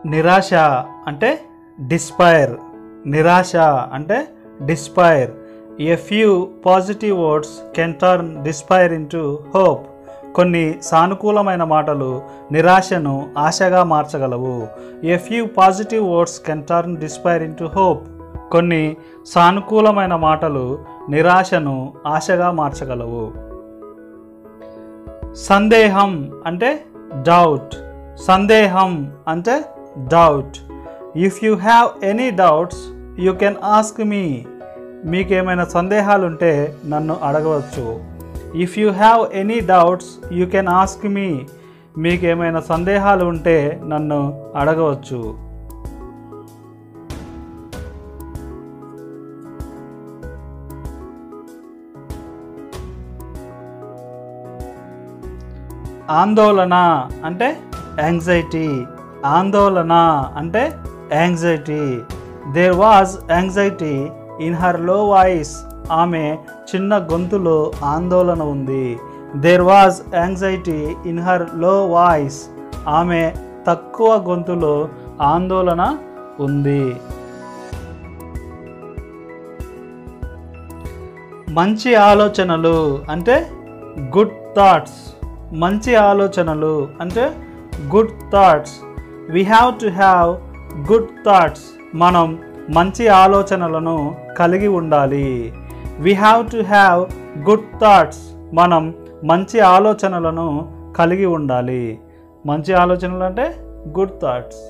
నిరాశ అంటే డిస్పైర్ నిరాశ అంటే despair a few positive words can turn despair into hope కొన్ని సానుకూలమైన మాటలు నిరాశను ఆశగా మార్చగలవు a few positive words can turn despair into hope కొన్ని సానుకూలమైన మాటలు నిరాశను ఆశగా మార్చగలవు సందేహం అంటే డౌట్ సందేహం అంటే doubt if you have any doubts you can ask me మీకేమైనా సందేహాలు ఉంటే నన్ను అడగవచ్చు if you have any doubts you can ask me మీకేమైనా సందేహాలు ఉంటే నన్ను అడగవచ్చు ఆందోళన అంటే యాంగ్జైటీ ఆందోళన అంటే anxiety there was anxiety in her low voice ఆమె చిన్న గొంతులో ఆందోళన ఉంది there was anxiety in her low voice ఆమె తక్కువ గొంతులో ఆందోళన ఉంది మంచి ఆలోచనలు అంటే గుడ్ థాట్స్ మంచి ఆలోచనలు అంటే good thoughts we have to have good thoughts మనం మంచి ఆలోచనలను కలిగి ఉండాలి we have to have good thoughts మనం మంచి ఆలోచనలను కలిగి ఉండాలి మంచి ఆలోచనలు అంటే గుడ్ థాట్స్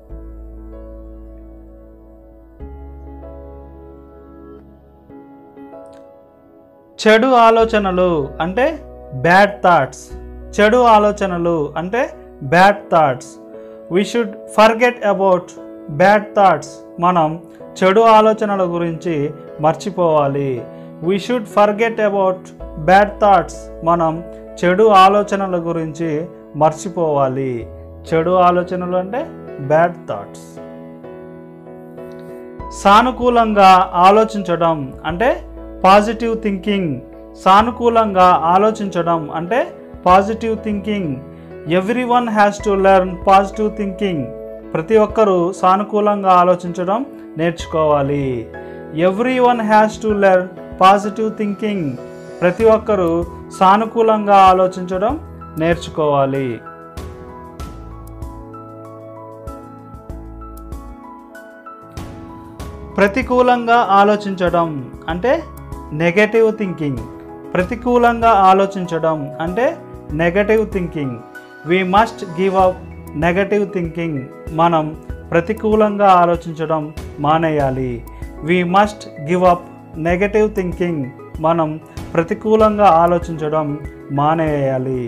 చెడు ఆలోచనలు అంటే బ్యాడ్ థాట్స్ చెడు ఆలోచనలు అంటే bad thoughts we should forget about bad thoughts మనం చెడు ఆలోచనల గురించి మర్చిపోవాలి we should forget about bad thoughts మనం చెడు ఆలోచనల గురించి మర్చిపోవాలి చెడు ఆలోచనలు అంటే బ్యాడ్ థాట్స్ సానుకూలంగా ఆలోచించడం అంటే పాజిటివ్ థింకింగ్ సానుకూలంగా ఆలోచించడం అంటే positive thinking everyone has to learn positive thinking ప్రతి ఒక్కరూ సానుకూలంగా ఆలోచించడం నేర్చుకోవాలి everyone has to learn positive thinking ప్రతి ఒక్కరూ సానుకూలంగా ఆలోచించడం నేర్చుకోవాలి ప్రతికూలంగా ఆలోచించడం అంటే నెగటివ్ థింకింగ్ ప్రతికూలంగా ఆలోచించడం అంటే negative thinking we must give up negative thinking మనం ప్రతికూలంగా ఆలోచించడం మానేయాలి we must give up negative thinking మనం ప్రతికూలంగా ఆలోచించడం మానేయాలి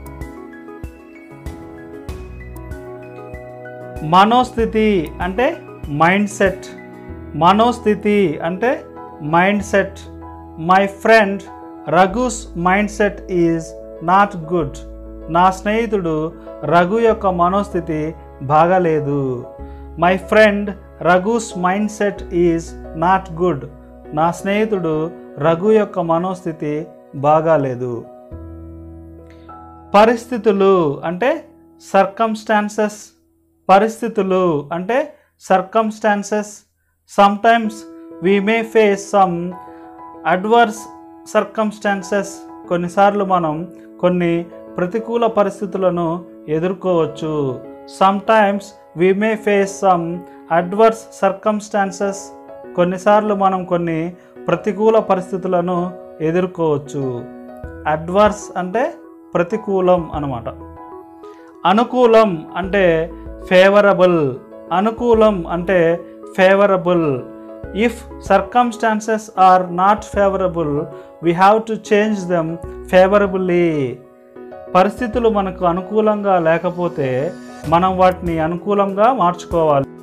మనోస్థితి అంటే మైండ్ సెట్ మనోస్థితి అంటే mind set my friend Raghu's mind set is not good నా స్నేహితుడు రఘు యొక్క మనోస్థితి బాగాలేదు my friend Raghu's mind set is not good నా స్నేహితుడు రఘు యొక్క మనోస్థితి బాగాలేదు పరిస్థితులు అంటే సర్కమ్స్టాన్సెస్ పరిస్థితులు అంటే circumstances sometimes we may face some adverse circumstances కొన్నిసార్లు మనం కొన్ని ప్రతికూల పరిస్థితులను ఎదుర్కోవచ్చు sometimes we may face some adverse circumstances కొన్నిసార్లు మనం కొన్ని ప్రతికూల పరిస్థితులను ఎదుర్కోవచ్చు అడ్వర్స్ అంటే ప్రతికూలం అన్నమాట అనుకూలం అంటే ఫేవరబుల్ అనుకూలం అంటే favourable if circumstances are not favourable we have to change them favourably పరిస్థితులు మనకు అనుకూలంగా లేకపోతే మనం వాటిని అనుకూలంగా మార్చుకోవాలి